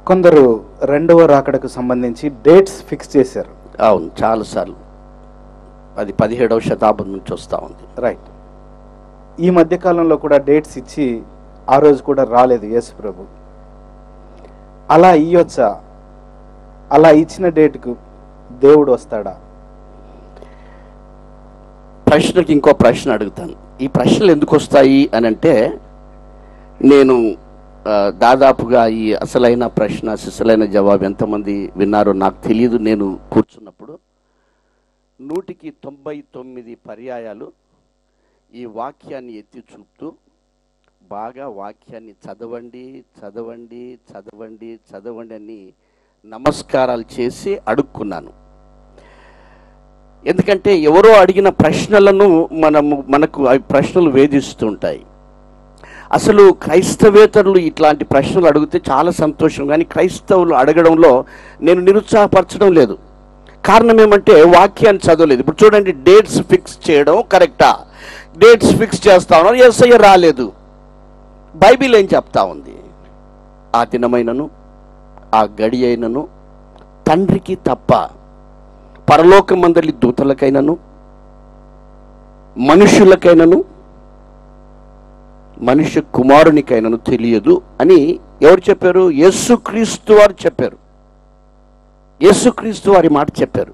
కొందరు రెండవ రాకడకు సంబంధించి డేట్స్ ఫిక్స్ చేశారు అవును చాలాసార్లు అది పదిహేడవ శతాబ్దం నుంచి వస్తూ ఉంది రైట్ ఈ మధ్య కాలంలో కూడా డేట్స్ ఇచ్చి ఆ రోజు కూడా రాలేదు యేసు ప్రభు అలా ఇయ్యొచ్చా అలా ఇచ్చిన డేట్కు దేవుడు వస్తాడా ప్రశ్నకి ఇంకో ప్రశ్న అడుగుతాను ఈ ప్రశ్నలు ఎందుకు వస్తాయి అని అంటే నేను ఆ, దాదాపుగా ఈ అసలైన ప్రశ్న సిసలైన జవాబు ఎంతమంది విన్నారో నాకు తెలియదు నేను కూర్చున్నప్పుడు నూటికి తొంభై తొమ్మిది పర్యాయాలు ఈ వాక్యాన్ని ఎత్తి చూపుతూ బాగా వాక్యాన్ని చదవండి చదవండి చదవండి చదవండి అని నమస్కారాలు చేసి అడుక్కున్నాను ఎందుకంటే ఎవరో అడిగిన ప్రశ్నలను మనము మనకు అవి ప్రశ్నలు వేధిస్తుంటాయి అసలు క్రైస్తవేతరులు ఇట్లాంటి ప్రశ్నలు అడిగితే చాలా సంతోషం కానీ క్రైస్తవులు అడగడంలో నేను నిరుత్సాహపరచడం లేదు కారణం ఏమంటే వాక్యాన్ని చదవలేదు ఇప్పుడు చూడండి డేట్స్ ఫిక్స్ చేయడం కరెక్టా డేట్స్ ఫిక్స్ చేస్తా ఉన్నారు ఎస్ఐ రాలేదు బైబిల్ ఏం చెప్తా ఉంది ఆ దినమైనను ఆ గడి అయినను తండ్రికి తప్ప పరలోకమందలి దూతలకైనను మనుషులకైనను మనుష్య కుమారునికైనను తెలియదు అని ఎవరు చెప్పారు యేసుక్రీస్తు వారు చెప్పారు యేసుక్రీస్తు వారి మాట చెప్పారు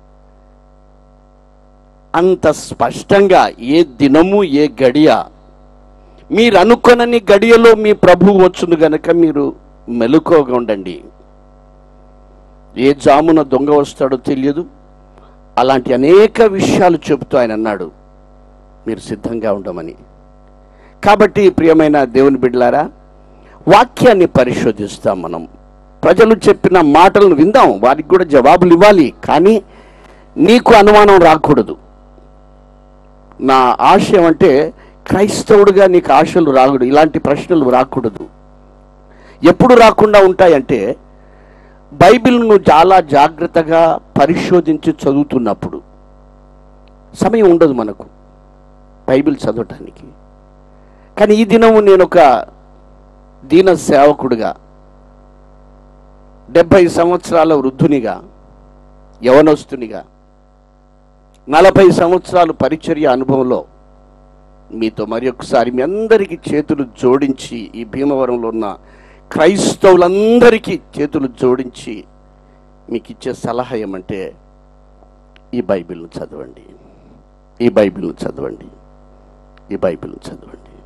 అంత స్పష్టంగా ఏ దినము ఏ గడియ మీరు అనుకొనని గడియలో మీ ప్రభు వచ్చును గనక మీరు మెలుకోగా ఉండండి ఏ జామున దొంగ వస్తాడో తెలియదు అలాంటి అనేక విషయాలు చెబుతూ ఆయన అన్నాడు మీరు సిద్ధంగా ఉండమని కాబట్టి ప్రియమైన దేవుని బిడ్డలారా వాక్యాన్ని పరిశోధిస్తాం మనం ప్రజలు చెప్పిన మాటలను విందాం వారికి కూడా జవాబులు ఇవ్వాలి కానీ నీకు అనుమానం రాకూడదు నా ఆశయం అంటే క్రైస్తవుడిగా నీకు ఆశలు రాకూడదు ఇలాంటి ప్రశ్నలు రాకూడదు ఎప్పుడు రాకుండా ఉంటాయంటే బైబిల్ను చాలా జాగ్రత్తగా పరిశోధించి చదువుతున్నప్పుడు సమయం ఉండదు మనకు బైబిల్ చదవటానికి కానీ ఈ దినము నేను ఒక దీన సేవకుడిగా డెబ్బై సంవత్సరాల వృద్ధునిగా యవనస్తునిగా నలభై సంవత్సరాలు పరిచర్య అనుభవంలో మీతో మరి ఒకసారి మీ అందరికీ చేతులు జోడించి ఈ భీమవరంలో ఉన్న క్రైస్తవులందరికీ చేతులు జోడించి మీకు ఇచ్చే సలహా ఏమంటే ఈ బైబిల్ను చదవండి ఈ బైబిల్ను చదవండి ఈ బైబిల్ను చదవండి